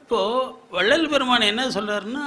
இப்போ வள்ளல் பெருமான் என்ன சொல்றாருன்னா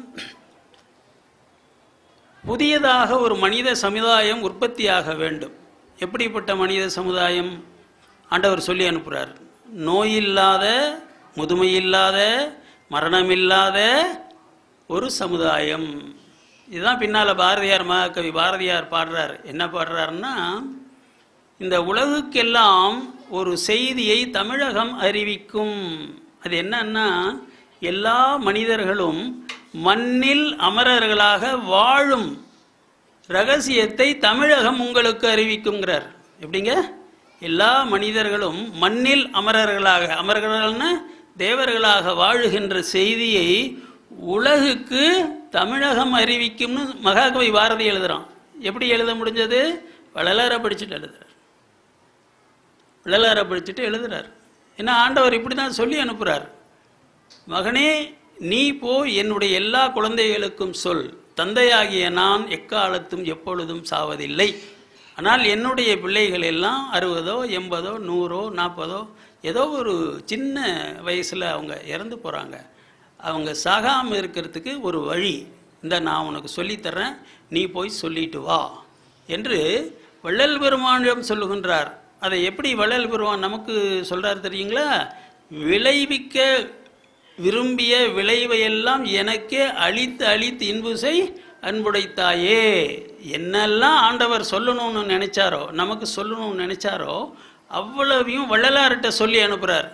புதியதாக ஒரு மனித சமுதாயம் உற்பத்தியாக வேண்டும் எப்படிப்பட்ட மனித சமுதாயம் ஆண்டவர் சொல்லி அனுப்புகிறார் நோயில்லாத முதுமையில்லாத மரணமில்லாத ஒரு சமுதாயம் இதுதான் பின்னால் பாரதியார் மகாகவி பாரதியார் பாடுறார் என்ன பாடுறாருன்னா இந்த உலகுக்கெல்லாம் ஒரு செய்தியை தமிழகம் அறிவிக்கும் அது என்னன்னா எல்லா மனிதர்களும் மண்ணில் அமரர்களாக வாழும் ரகசியத்தை தமிழகம் உங்களுக்கு அறிவிக்குங்கிறார் எப்படிங்க எல்லா மனிதர்களும் மண்ணில் அமரர்களாக அமரர்கள்னா தேவர்களாக வாழுகின்ற செய்தியை உலகுக்கு தமிழகம் அறிவிக்கும்னு மகாகவி பாரதி எழுதுறான் எப்படி எழுத முடிஞ்சது வள்ளலார படிச்சுட்டு எழுதுறார் வள்ளலார படிச்சுட்டு எழுதுறார் ஏன்னா ஆண்டவர் இப்படி தான் சொல்லி அனுப்புகிறார் மகனே நீ போ என்னுடைய எல்லா குழந்தைகளுக்கும் சொல் தந்தையாகிய நான் எக்காலத்தும் எப்பொழுதும் சாவதில்லை ஆனால் என்னுடைய பிள்ளைகள் எல்லாம் அறுபதோ எண்பதோ நூறோ நாற்பதோ ஏதோ ஒரு சின்ன வயசில் அவங்க இறந்து போகிறாங்க அவங்க சாகாமல் இருக்கிறதுக்கு ஒரு வழி இந்த நான் உனக்கு சொல்லித்தர்றேன் நீ போய் சொல்லிட்டு வா என்று வள்ளல் பெருமானிடம் சொல்லுகின்றார் அதை எப்படி வள்ளல் பெருமான் நமக்கு சொல்றார் தெரியுங்களா விளைவிக்க விரும்பிய விளைவையெல்லாம் எனக்கே அழித்து அழித்து இன்புசை அன்புடைத்தாயே என்னெல்லாம் ஆண்டவர் சொல்லணும்னு நினைச்சாரோ நமக்கு சொல்லணும்னு நினைச்சாரோ அவ்வளவையும் வள்ளலார்கிட்ட சொல்லி அனுப்புறார்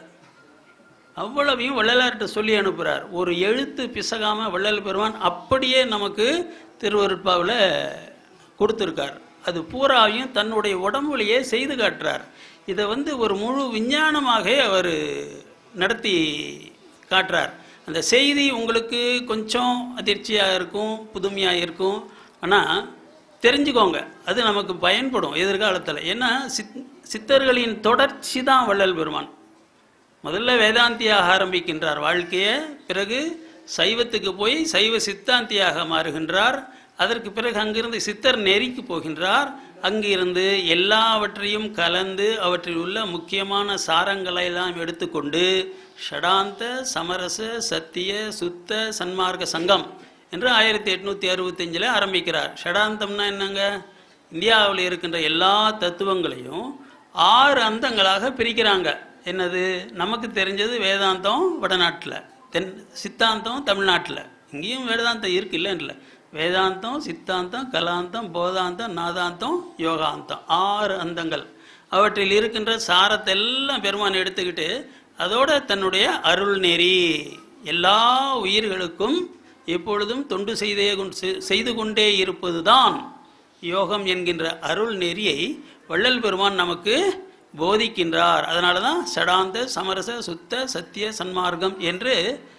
அவ்வளவையும் வள்ளலார்கிட்ட சொல்லி அனுப்புகிறார் ஒரு எழுத்து பிசகாம வள்ளல் பெருமான் அப்படியே நமக்கு திருவருட்பாவில் கொடுத்துருக்கார் அது பூராவையும் தன்னுடைய உடம்புலையே செய்து காட்டுறார் இதை வந்து ஒரு முழு விஞ்ஞானமாக அவர் நடத்தி காட்டுறார் அந்த செய்தி உங்களுக்கு கொஞ்சம் அதிர்ச்சியாக இருக்கும் புதுமையாக இருக்கும் ஆனால் தெரிஞ்சுக்கோங்க அது நமக்கு பயன்படும் எதிர்காலத்தில் ஏன்னா சித் சித்தர்களின் தொடர்ச்சி தான் வள்ளல் பெருமான் முதல்ல வேதாந்தியாக ஆரம்பிக்கின்றார் வாழ்க்கையை பிறகு சைவத்துக்கு போய் சைவ சித்தாந்தியாக மாறுகின்றார் அதற்கு பிறகு அங்கிருந்து சித்தர் நெறிக்கு போகின்றார் அங்கிருந்து எல்லாவற்றையும் கலந்து அவற்றில் உள்ள முக்கியமான சாரங்களை எல்லாம் எடுத்துக்கொண்டு ஷடாந்த சமரச சத்திய சுத்த சன்மார்க்க சங்கம் என்று ஆயிரத்தி எட்நூத்தி அறுபத்தஞ்சில் ஆரம்பிக்கிறார் ஷடாந்தம்னா என்னங்க இந்தியாவில் இருக்கின்ற எல்லா தத்துவங்களையும் ஆறு அந்தங்களாக பிரிக்கிறாங்க என்னது நமக்கு தெரிஞ்சது வேதாந்தம் வடநாட்டில் தென் சித்தாந்தம் தமிழ்நாட்டில் இங்கேயும் வேதாந்தம் இருக்கு இல்லைன்னு வேதாந்தம் சித்தாந்தம் கலாந்தம் போதாந்தம் நாதாந்தம் யோகாந்தம் ஆறு அந்தங்கள் அவற்றில் இருக்கின்ற சாரத்தை எல்லாம் பெருமான் எடுத்துக்கிட்டு அதோட தன்னுடைய அருள் நெறி எல்லா உயிர்களுக்கும் எப்பொழுதும் தொண்டு செய்தே கொண்டு- செய்து கொண்டே இருப்பதுதான் யோகம் என்கின்ற அருள் நெறியை வள்ளல் பெருமான் நமக்கு போதிக்கின்றார் அதனால தான் சடாந்த சமரச சுத்த சத்திய சன்மார்க்கம் என்று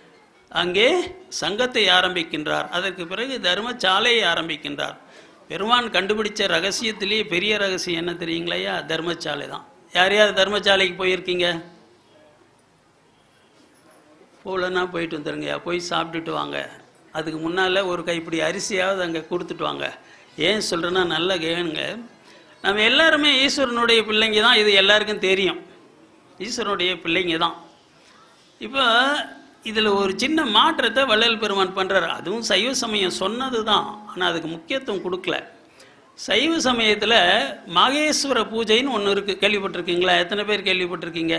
அங்கே சங்கத்தை ஆரம்பிக்கின்றார் அதற்கு பிறகு தர்மசாலையை ஆரம்பிக்கின்றார் பெருமான் கண்டுபிடிச்ச ரகசியத்திலேயே பெரிய ரகசியம் என்ன தெரியுங்களையா தர்மசாலை தான் யார் யார் தர்மசாலைக்கு போயிருக்கீங்க போகலன்னா போயிட்டு வந்துருங்கய்யா போய் சாப்பிட்டுட்டு வாங்க அதுக்கு முன்னால் ஒரு கைப்பிடி அரிசியாவது அங்கே கொடுத்துட்டு வாங்க ஏன் சொல்கிறேன்னா நல்லா கேளுங்க நம்ம எல்லாருமே ஈஸ்வரனுடைய பிள்ளைங்க தான் இது எல்லாருக்கும் தெரியும் ஈஸ்வரனுடைய பிள்ளைங்க தான் இப்போ இதில் ஒரு சின்ன மாற்றத்தை வள்ளல் பெருமான் பண்ணுறாரு அதுவும் சைவ சமயம் சொன்னது தான் ஆனால் அதுக்கு முக்கியத்துவம் கொடுக்கல சைவ சமயத்தில் மகேஸ்வர பூஜைன்னு ஒன்று இருக்குது கேள்விப்பட்டிருக்கீங்களா எத்தனை பேர் கேள்விப்பட்டிருக்கீங்க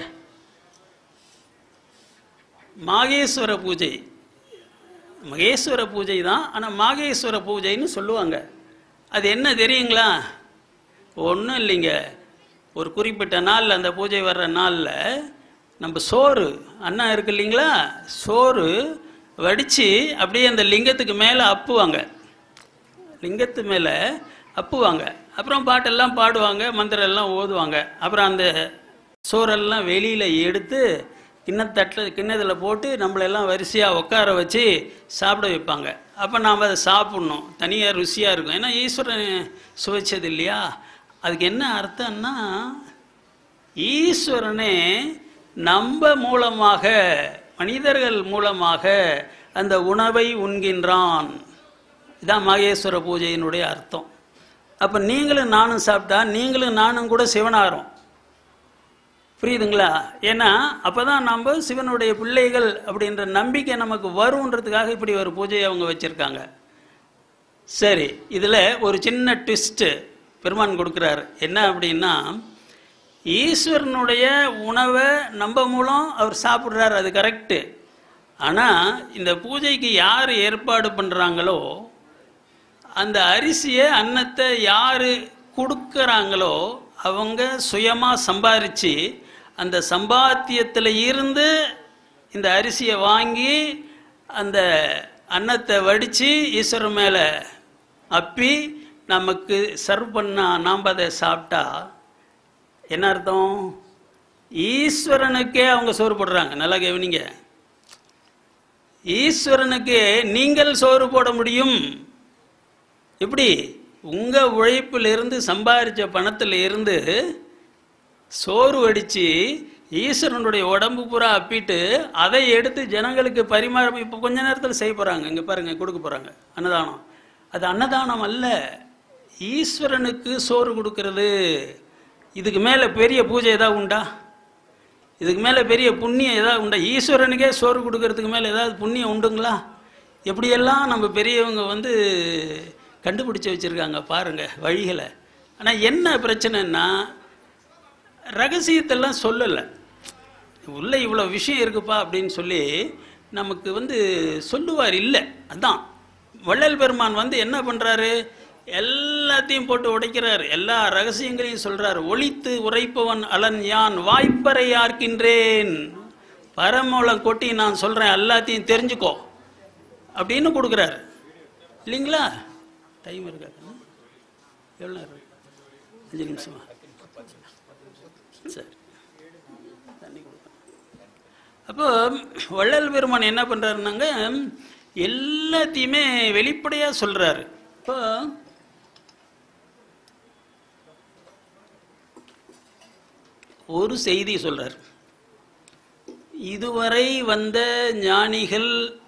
மாகேஸ்வர பூஜை மகேஸ்வர பூஜை தான் ஆனால் மாகேஸ்வர பூஜைன்னு சொல்லுவாங்க அது என்ன தெரியுங்களா ஒன்றும் இல்லைங்க ஒரு குறிப்பிட்ட நாளில் அந்த பூஜை வர்ற நாளில் நம்ம சோறு அண்ணா இருக்கு இல்லைங்களா சோறு வடித்து அப்படியே அந்த லிங்கத்துக்கு மேலே அப்புவாங்க லிங்கத்து மேலே அப்புவாங்க அப்புறம் பாட்டெல்லாம் பாடுவாங்க மந்திரம் எல்லாம் ஓதுவாங்க அப்புறம் அந்த சோறெல்லாம் வெளியில் எடுத்து கிண்ணத்தட்டில் கிண்ணத்தில் போட்டு நம்மளெல்லாம் வரிசையாக உட்கார வச்சு சாப்பிட வைப்பாங்க அப்போ நாம் அதை சாப்பிட்ணும் தனியாக ருசியாக இருக்கும் ஏன்னா ஈஸ்வரன் சுவைச்சது இல்லையா அதுக்கு என்ன அர்த்தம்னா ஈஸ்வரனே நம்ம மூலமாக மனிதர்கள் மூலமாக அந்த உணவை உண்கின்றான் இதான் மகேஸ்வர பூஜையினுடைய அர்த்தம் அப்போ நீங்களும் நானும் சாப்பிட்டா நீங்களும் நானும் கூட சிவனாகிறோம் புரியுதுங்களா ஏன்னா அப்பதான் நம்ம சிவனுடைய பிள்ளைகள் அப்படின்ற நம்பிக்கை நமக்கு வருன்றதுக்காக இப்படி ஒரு பூஜையை அவங்க வச்சிருக்காங்க சரி இதில் ஒரு சின்ன ட்விஸ்ட்டு பெருமான் கொடுக்குறாரு என்ன அப்படின்னா ஈஸ்வரனுடைய உணவை நம்ம மூலம் அவர் சாப்பிட்றாரு அது கரெக்டு ஆனால் இந்த பூஜைக்கு யார் ஏற்பாடு பண்ணுறாங்களோ அந்த அரிசியை அன்னத்தை யார் கொடுக்குறாங்களோ அவங்க சுயமாக சம்பாரித்து அந்த சம்பாத்தியத்தில் இருந்து இந்த அரிசியை வாங்கி அந்த அன்னத்தை வடித்து ஈஸ்வரன் மேலே அப்பி நமக்கு சர்வ் பண்ணா நாம் அதை சாப்பிட்டா என்ன அர்த்தம் ஈஸ்வரனுக்கே அவங்க சோறு போடுறாங்க நல்லா கவனிங்க ஈஸ்வரனுக்கு நீங்கள் சோறு போட முடியும் எப்படி உங்க உழைப்பிலிருந்து சம்பாரிச்ச பணத்துல இருந்து சோறு வடிச்சு ஈஸ்வரனுடைய உடம்பு பூரா அப்பிட்டு அதை எடுத்து ஜனங்களுக்கு பரிமாற இப்போ கொஞ்ச நேரத்தில் செய்ய போறாங்க இங்க பாருங்க கொடுக்க போறாங்க அன்னதானம் அது அன்னதானம் அல்ல ஈஸ்வரனுக்கு சோறு கொடுக்கிறது இதுக்கு மேல பெரிய பூஜை ஏதாவது உண்டா இதுக்கு மேலே பெரிய புண்ணியம் ஏதாவது உண்டா ஈஸ்வரனுக்கே சோறு கொடுக்கறதுக்கு மேலே ஏதாவது புண்ணியம் உண்டுங்களா எப்படியெல்லாம் நம்ம பெரியவங்க வந்து கண்டுபிடிச்சு வச்சுருக்காங்க பாருங்க வழிகளை ஆனால் என்ன பிரச்சனைன்னா ரகசியத்தெல்லாம் சொல்லலை உள்ள இவ்வளோ விஷயம் இருக்குப்பா அப்படின்னு சொல்லி நமக்கு வந்து சொல்லுவார் இல்லை அதான் வள்ளல் பெருமான் வந்து என்ன பண்ணுறாரு எல்லாத்தையும் போட்டு உடைக்கிறார் எல்லா ரகசியங்களையும் சொல்றார் ஒளித்து உரைப்பவன் அலன் யான் வாய்ப்பறை யார்க்கின்றேன் பரமூலம் கொட்டி நான் சொல்றேன் எல்லாத்தையும் தெரிஞ்சுக்கோ அப்படின்னு கொடுக்குறாரு இல்லைங்களா டைம் இருக்காது எவ்வளோ நேரம் இருக்கு? அஞ்சு நிமிஷமா சரி தண்ணி கொடுப்பேன் அப்போ வள்ளல் பெருமான் என்ன பண்றாருன்னாங்க எல்லாத்தையுமே வெளிப்படையா சொல்றாரு இப்போ ஒரு செய்தி சொல்றார் இதுவரை வந்த ஞானிகள்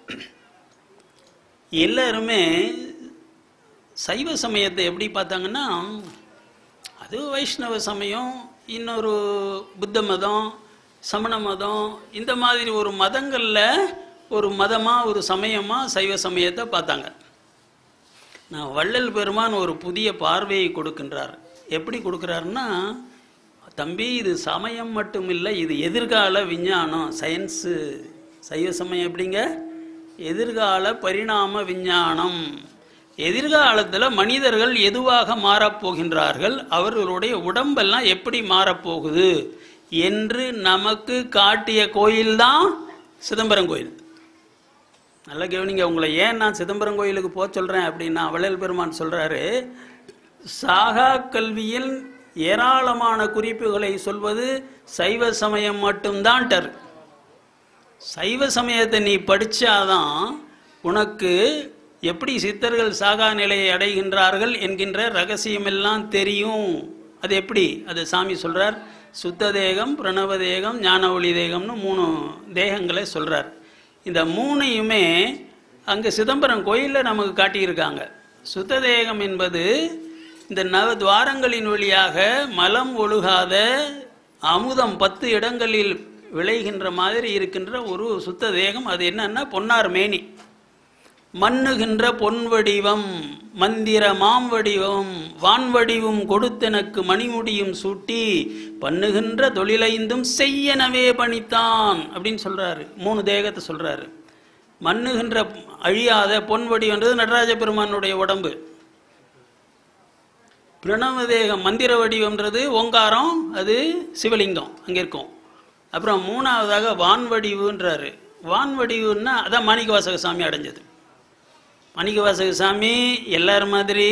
எல்லாருமே சைவ சமயத்தை எப்படி பார்த்தாங்கன்னா அது வைஷ்ணவ சமயம் இன்னொரு புத்த மதம் சமண மதம் இந்த மாதிரி ஒரு மதங்களில் ஒரு மதமாக ஒரு சமயமாக சைவ சமயத்தை பார்த்தாங்க நான் வள்ளல் பெருமான் ஒரு புதிய பார்வையை கொடுக்கின்றார் எப்படி கொடுக்குறாருன்னா தம்பி இது சமயம் மட்டும் இல்லை இது எதிர்கால விஞ்ஞானம் சயின்ஸு சைவ சமயம் எப்படிங்க எதிர்கால பரிணாம விஞ்ஞானம் எதிர்காலத்தில் மனிதர்கள் எதுவாக மாறப்போகின்றார்கள் அவர்களுடைய உடம்பெல்லாம் எப்படி மாறப்போகுது என்று நமக்கு காட்டிய கோயில்தான் சிதம்பரம் கோயில் நல்லா கவனிங்க உங்களை ஏன் நான் சிதம்பரம் கோயிலுக்கு போக சொல்கிறேன் அப்படின்னா வள்ளல் பெருமான் சொல்கிறாரு சாகா கல்வியில் ஏராளமான குறிப்புகளை சொல்வது சைவ சமயம் மட்டும்தான்ட்டார் சைவ சமயத்தை நீ படிச்சாதான் உனக்கு எப்படி சித்தர்கள் சாகா நிலையை அடைகின்றார்கள் என்கின்ற ரகசியமெல்லாம் தெரியும் அது எப்படி அது சாமி சொல்றார் சுத்த தேகம் பிரணவ தேகம் ஞான ஒளி தேகம்னு மூணு தேகங்களை சொல்றார் இந்த மூணையுமே அங்கே சிதம்பரம் கோயிலில் நமக்கு காட்டியிருக்காங்க சுத்த தேகம் என்பது இந்த நவ துவாரங்களின் வழியாக மலம் ஒழுகாத அமுதம் பத்து இடங்களில் விளைகின்ற மாதிரி இருக்கின்ற ஒரு சுத்த தேகம் அது என்னன்னா பொன்னார் மேனி மண்ணுகின்ற பொன் வடிவம் மந்திர மாம் வடிவம் வான் வடிவும் கொடுத்தெனக்கு மணிமுடியும் சூட்டி பண்ணுகின்ற தொழிலைந்தும் செய்யனவே பணித்தான் அப்படின்னு சொல்றாரு மூணு தேகத்தை சொல்றாரு மண்ணுகின்ற அழியாத பொன் வடிவன்றது நடராஜ பெருமானுடைய உடம்பு பிரணவ தேகம் மந்திர வடிவம்ன்றது ஓங்காரம் அது சிவலிங்கம் அங்கே இருக்கும் அப்புறம் மூணாவதாக வான் வடிவுன்றாரு வான் வடிவுன்னா அதான் மாணிக்கவாசக சாமி அடைஞ்சது மாணிக்கவாசக சாமி எல்லார் மாதிரி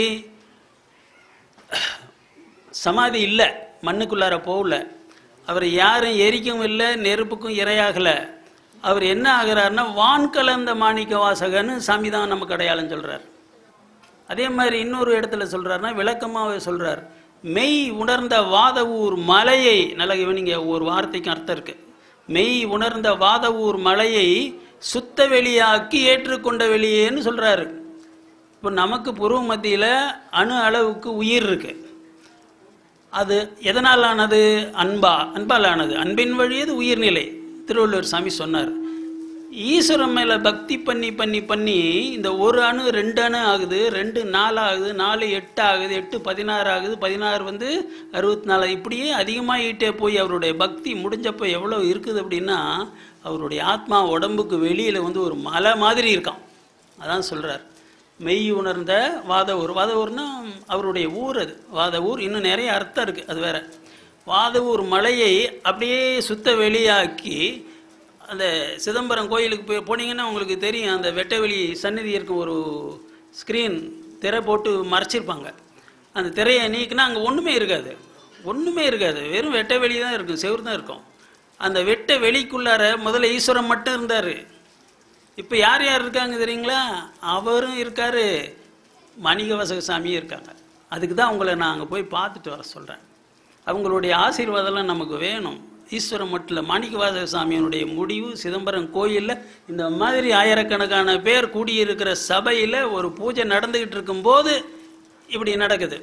சமாதி இல்லை மண்ணுக்குள்ளார போகல அவர் யாரும் எரிக்கவும் இல்லை நெருப்புக்கும் இரையாகலை அவர் என்ன ஆகிறாருன்னா வான் கலந்த மாணிக்க வாசகன்னு சாமி தான் நமக்கு அடையாளம் சொல்றார் அதே மாதிரி இன்னொரு இடத்துல சொல்றாருன்னா விளக்கமாவே சொல்றார் மெய் உணர்ந்த வாதவூர் மலையை நல்லா இவனிங்க ஒரு வார்த்தைக்கும் அர்த்தம் இருக்கு மெய் உணர்ந்த வாதவூர் மலையை சுத்த வெளியாக்கி ஏற்றுக்கொண்ட வெளியேன்னு சொல்றாரு இப்போ நமக்கு புருவ மத்தியில் அணு அளவுக்கு உயிர் இருக்கு அது எதனால் ஆனது அன்பா அன்பால் ஆனது அன்பின் வழியது உயிர்நிலை திருவள்ளுவர் சாமி சொன்னார் ஈஸ்வரன் மேலே பக்தி பண்ணி பண்ணி பண்ணி இந்த ஒரு அணு ரெண்டு அணு ஆகுது ரெண்டு நாலு ஆகுது நாலு எட்டு ஆகுது எட்டு பதினாறு ஆகுது பதினாறு வந்து அறுபத்தி நாலு இப்படியே அதிகமாகிட்டே போய் அவருடைய பக்தி முடிஞ்சப்போ எவ்வளோ இருக்குது அப்படின்னா அவருடைய ஆத்மா உடம்புக்கு வெளியில் வந்து ஒரு மலை மாதிரி இருக்கான் அதான் சொல்கிறார் மெய் உணர்ந்த வாத ஊர் வாத ஊர்னா அவருடைய ஊர் அது வாத ஊர் இன்னும் நிறைய அர்த்தம் இருக்குது அது வேற வாத ஊர் மலையை அப்படியே சுத்த வெளியாக்கி அந்த சிதம்பரம் கோயிலுக்கு போய் போனீங்கன்னா உங்களுக்கு தெரியும் அந்த வெட்டவெளி சந்நிதி இருக்கும் ஒரு ஸ்க்ரீன் திரை போட்டு மறைச்சிருப்பாங்க அந்த திரையை நீக்கினா அங்கே ஒன்றுமே இருக்காது ஒன்றுமே இருக்காது வெறும் வெட்ட வெளி தான் இருக்கும் செவுரு தான் இருக்கும் அந்த வெட்ட வெளிக்குள்ளார முதல்ல ஈஸ்வரன் மட்டும் இருந்தார் இப்போ யார் யார் இருக்காங்க தெரியுங்களா அவரும் இருக்காரு மணிகவாசக சாமியும் இருக்காங்க அதுக்கு தான் உங்களை நான் அங்கே போய் பார்த்துட்டு வர சொல்கிறேன் அவங்களுடைய ஆசீர்வாதம்லாம் நமக்கு வேணும் ஈஸ்வரன் மட்டும் இல்லை மாணிக்கவாசக சாமியினுடைய முடிவு சிதம்பரம் கோயிலில் இந்த மாதிரி ஆயிரக்கணக்கான பேர் கூடியிருக்கிற சபையில் ஒரு பூஜை நடந்துக்கிட்டு இருக்கும்போது இப்படி நடக்குது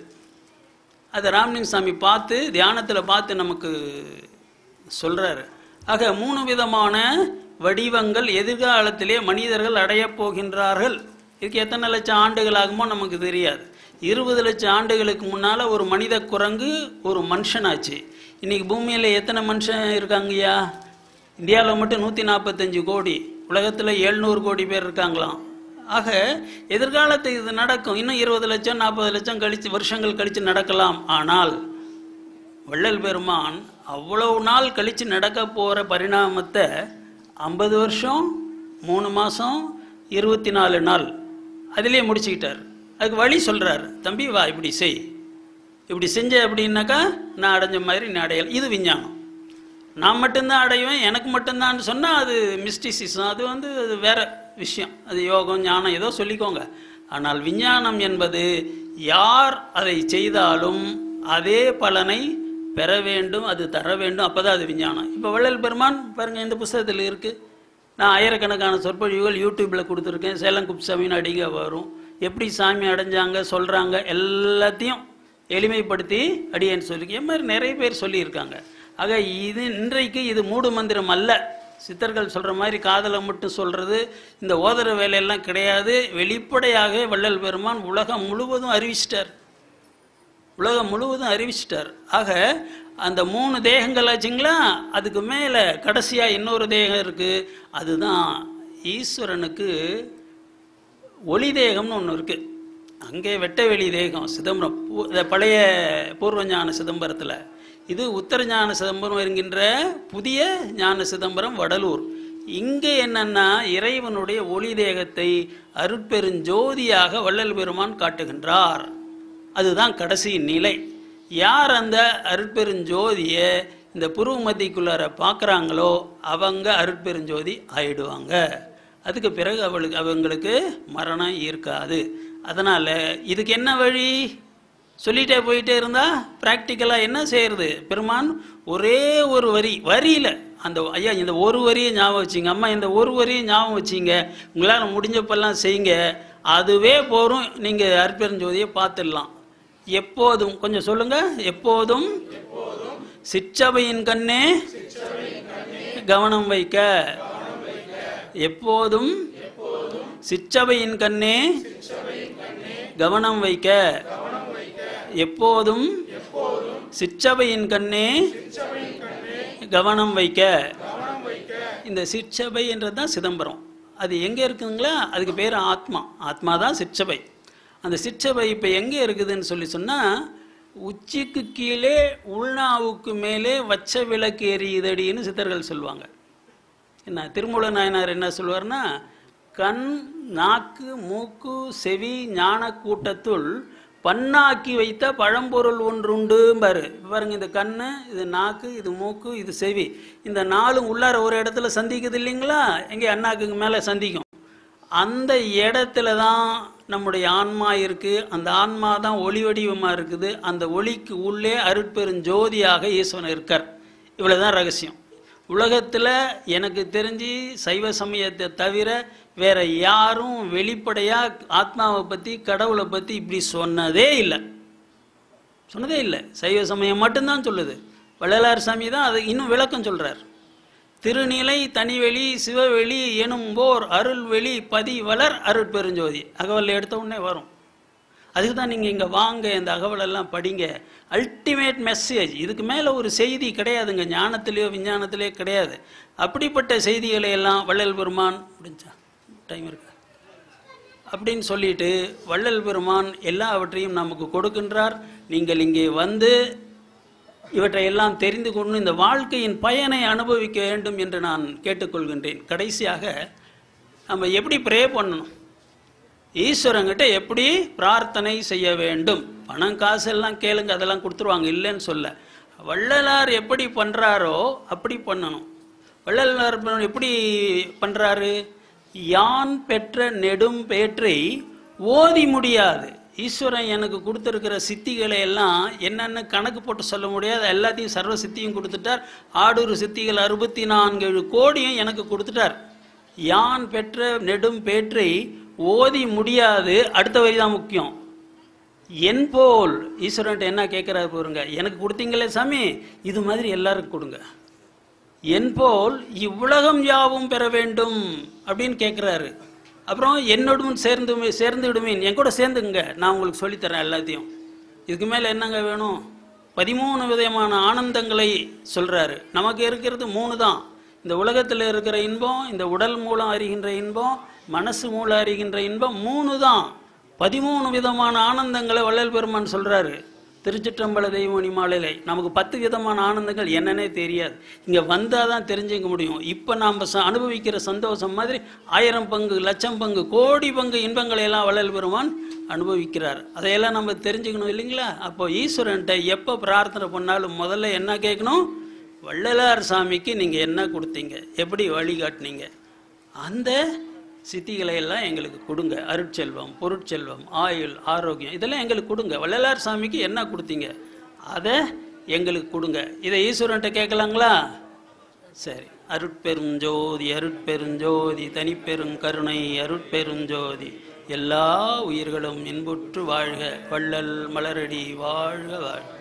அதை ராமலிங்க சாமி பார்த்து தியானத்தில் பார்த்து நமக்கு சொல்கிறாரு ஆக மூணு விதமான வடிவங்கள் எதிர்காலத்திலே மனிதர்கள் அடையப் போகின்றார்கள் இதுக்கு எத்தனை லட்சம் ஆண்டுகள் ஆகுமோ நமக்கு தெரியாது இருபது லட்சம் ஆண்டுகளுக்கு முன்னால் ஒரு மனித குரங்கு ஒரு மனுஷனாச்சு இன்னைக்கு பூமியில் எத்தனை மனுஷன் இருக்காங்கய்யா இந்தியாவில் மட்டும் நூற்றி நாற்பத்தஞ்சு கோடி உலகத்தில் எழுநூறு கோடி பேர் இருக்காங்களாம் ஆக எதிர்காலத்தில் இது நடக்கும் இன்னும் இருபது லட்சம் நாற்பது லட்சம் கழிச்சு வருஷங்கள் கழித்து நடக்கலாம் ஆனால் வள்ளல் பெருமான் அவ்வளவு நாள் கழித்து நடக்க போகிற பரிணாமத்தை ஐம்பது வருஷம் மூணு மாதம் இருபத்தி நாலு நாள் அதிலே முடிச்சுக்கிட்டார் அதுக்கு வழி சொல்கிறார் தம்பி வா இப்படி செய் இப்படி செஞ்ச அப்படின்னாக்கா நான் அடைஞ்ச மாதிரி நீ அடையலாம் இது விஞ்ஞானம் நான் மட்டும்தான் அடைவேன் எனக்கு மட்டும்தான் சொன்னால் அது மிஸ்டிசிசம் அது வந்து அது வேற விஷயம் அது யோகம் ஞானம் ஏதோ சொல்லிக்கோங்க ஆனால் விஞ்ஞானம் என்பது யார் அதை செய்தாலும் அதே பலனை பெற வேண்டும் அது தர வேண்டும் அப்பதான் அது விஞ்ஞானம் இப்போ வள்ளல் பெருமான் பாருங்க இந்த புஸ்தகத்தில் இருக்கு நான் ஆயிரக்கணக்கான சொற்பொழிவுகள் யூடியூப்ல கொடுத்துருக்கேன் சேலம் குப்சாமின்னு அடிங்க வரும் எப்படி சாமி அடைஞ்சாங்க சொல்றாங்க எல்லாத்தையும் எளிமைப்படுத்தி அடியேன்னு சொல்லியிருக்கேன் மாதிரி நிறைய பேர் சொல்லியிருக்காங்க ஆக இது இன்றைக்கு இது மூடு மந்திரம் அல்ல சித்தர்கள் சொல்ற மாதிரி காதலை மட்டும் சொல்றது இந்த ஓதர வேலையெல்லாம் கிடையாது வெளிப்படையாக வள்ளல் பெருமான் உலகம் முழுவதும் அறிவிச்சிட்டார் உலகம் முழுவதும் அறிவிச்சிட்டார் ஆக அந்த மூணு தேகங்கள் ஆச்சுங்களா அதுக்கு மேலே கடைசியாக இன்னொரு தேகம் இருக்குது அதுதான் ஈஸ்வரனுக்கு ஒளி தேகம்னு ஒன்று இருக்குது அங்கே வெட்டவெளி தேகம் சிதம்பரம் பூ- இந்த பழைய பூர்வஞான சிதம்பரத்தில் இது உத்தர ஞான சிதம்பரம் என்கின்ற புதிய ஞான சிதம்பரம் வடலூர் இங்கே என்னன்னா இறைவனுடைய ஒளி தேகத்தை அருட்பெருஞ்சோதியாக வள்ளல் பெருமான் காட்டுகின்றார் அதுதான் கடைசி நிலை யார் அந்த அருட்பெருஞ்சோதியை இந்த புருவ மத்திக்குள்ளார பார்க்குறாங்களோ அவங்க அருட்பெருஞ்சோதி ஆயிடுவாங்க அதுக்கு பிறகு அவளுக்கு அவங்களுக்கு மரணம் இருக்காது அதனால் இதுக்கு என்ன வழி சொல்லிட்டே போயிட்டே இருந்தா ப்ராக்டிக்கலாக என்ன செய்யறது பெருமான் ஒரே ஒரு வரி வரியில் அந்த ஐயா இந்த ஒரு வரியை ஞாபகம் வச்சிங்க அம்மா இந்த ஒரு வரியை ஞாபகம் வச்சிங்க உங்களால் முடிஞ்சப்பெல்லாம் செய்யுங்க அதுவே போரும் நீங்கள் அற்பெருஞ்சோதியை பார்த்துடலாம் எப்போதும் கொஞ்சம் சொல்லுங்க எப்போதும் சிற்றபையின் கண்ணே கவனம் வைக்க எப்போதும் சிற்றபையின் கண்ணே கவனம் வைக்க எப்போதும் சிற்றபையின் கண்ணே கவனம் வைக்க இந்த சிற்றபை என்றது தான் சிதம்பரம் அது எங்கே இருக்குங்களா அதுக்கு பேர் ஆத்மா ஆத்மா தான் சிற்றபை அந்த சிற்றபை இப்போ எங்கே இருக்குதுன்னு சொல்லி சொன்னால் உச்சிக்கு கீழே உள்நாவுக்கு மேலே வச்ச விளக்கு எரியுதடின்னு சித்தர்கள் சொல்லுவாங்க என்ன திருமூல நாயனார் என்ன சொல்வார்னா கண் நாக்கு மூக்கு செவி ஞான கூட்டத்துள் பன்னாக்கி வைத்த பழம்பொருள் ஒன்றுண்டும்பாரு பாருங்க இந்த கண்ணு இது நாக்கு இது மூக்கு இது செவி இந்த நாலும் உள்ளார ஒரு இடத்துல சந்திக்குது இல்லைங்களா எங்கே அண்ணாக்குக்கு மேலே சந்திக்கும் அந்த இடத்துல தான் நம்முடைய ஆன்மா இருக்கு அந்த ஆன்மா தான் ஒளி வடிவமாக இருக்குது அந்த ஒளிக்கு உள்ளே அருட்பெருஞ்சோதியாக ஈஸ்வரன் இருக்கார் இவ்வளவுதான் ரகசியம் உலகத்தில் எனக்கு தெரிஞ்சு சைவ சமயத்தை தவிர வேற யாரும் வெளிப்படையாக ஆத்மாவை பற்றி கடவுளை பற்றி இப்படி சொன்னதே இல்லை சொன்னதே இல்லை சைவ சமயம் மட்டும்தான் சொல்லுது வள்ளலார் சாமி தான் அது இன்னும் விளக்கம் சொல்றார் திருநிலை தனிவெளி சிவவெளி எனும்போர் அருள்வெளி பதி வளர் அருட்பெருஞ்சோதி அகவல் எடுத்த உடனே வரும் அதுக்கு தான் நீங்கள் இங்கே வாங்க இந்த அகவலெல்லாம் படிங்க அல்டிமேட் மெசேஜ் இதுக்கு மேலே ஒரு செய்தி கிடையாதுங்க ஞானத்திலேயோ விஞ்ஞானத்திலேயோ கிடையாது அப்படிப்பட்ட செய்திகளை எல்லாம் வள்ளல் பெருமான் முடிஞ்சா டைம் இருக்கா அப்படின்னு சொல்லிட்டு வள்ளல் பெருமான் எல்லாவற்றையும் நமக்கு கொடுக்கின்றார் நீங்கள் இங்கே வந்து இவற்றை எல்லாம் தெரிந்து கொண்டு இந்த வாழ்க்கையின் பயனை அனுபவிக்க வேண்டும் என்று நான் கேட்டுக்கொள்கின்றேன் கடைசியாக நம்ம எப்படி ப்ரே பண்ணணும் ஈஸ்வரங்கிட்ட எப்படி பிரார்த்தனை செய்ய வேண்டும் பணம் காசு எல்லாம் கேளுங்க அதெல்லாம் கொடுத்துருவாங்க இல்லைன்னு சொல்ல வள்ளலார் எப்படி பண்றாரோ அப்படி பண்ணணும் வள்ளலார் எப்படி பண்றாரு யான் பெற்ற நெடும் பேற்றை ஓதி முடியாது ஈஸ்வரன் எனக்கு கொடுத்துருக்கிற சித்திகளை எல்லாம் என்னென்னு கணக்கு போட்டு சொல்ல முடியாது எல்லாத்தையும் சர்வ சித்தியும் கொடுத்துட்டார் ஆடூர் சித்திகள் அறுபத்தி நான்கு கோடியும் எனக்கு கொடுத்துட்டார் யான் பெற்ற நெடும் பேற்றை ஓதி முடியாது அடுத்த வரி தான் முக்கியம் என் போல் ஈஸ்வரன்ட்ட என்ன கேட்குறாரு பாருங்க எனக்கு கொடுத்தீங்களே சாமி இது மாதிரி எல்லாருக்கும் கொடுங்க என் போல் இவ்வுலகம் யாவும் பெற வேண்டும் அப்படின்னு கேட்குறாரு அப்புறம் என்னோடும் சேர்ந்து சேர்ந்து விடுமீன் என் கூட சேர்ந்துங்க நான் உங்களுக்கு சொல்லித்தரேன் எல்லாத்தையும் இதுக்கு மேலே என்னங்க வேணும் பதிமூணு விதமான ஆனந்தங்களை சொல்றாரு நமக்கு இருக்கிறது மூணு தான் இந்த உலகத்தில் இருக்கிற இன்பம் இந்த உடல் மூலம் அறிகின்ற இன்பம் மனசு மூலம் அறிகின்ற இன்பம் மூணு தான் பதிமூணு விதமான ஆனந்தங்களை வள்ளல் பெருமான் சொல்றாரு திருச்சிற்றம்பல தெய்வமணி மாலையிலை நமக்கு பத்து விதமான ஆனந்தங்கள் என்னன்னே தெரியாது இங்கே வந்தால் தான் தெரிஞ்சுக்க முடியும் இப்போ நாம் ச அனுபவிக்கிற சந்தோஷம் மாதிரி ஆயிரம் பங்கு லட்சம் பங்கு கோடி பங்கு இன்பங்களை எல்லாம் வள்ளல் பெருமான் அனுபவிக்கிறார் அதையெல்லாம் நம்ம தெரிஞ்சுக்கணும் இல்லைங்களா அப்போ ஈஸ்வரன்ட்ட எப்போ பிரார்த்தனை பண்ணாலும் முதல்ல என்ன கேட்கணும் வள்ளலார் சாமிக்கு நீங்கள் என்ன கொடுத்தீங்க எப்படி வழிகாட்டினீங்க அந்த சித்திகளை எல்லாம் எங்களுக்கு கொடுங்க அருட்செல்வம் பொருட்செல்வம் ஆயுள் ஆரோக்கியம் இதெல்லாம் எங்களுக்கு கொடுங்க வள்ளலார் சாமிக்கு என்ன கொடுத்தீங்க அதை எங்களுக்கு கொடுங்க இதை ஈஸ்வரன்ட்ட கேட்கலாங்களா சரி அருட்பெருஞ்சோதி அருட்பெருஞ்சோதி தனிப்பெருங்கருணை அருட்பெருஞ்சோதி எல்லா உயிர்களும் இன்புற்று வாழ்க வள்ளல் மலரடி வாழ்க வாழ்க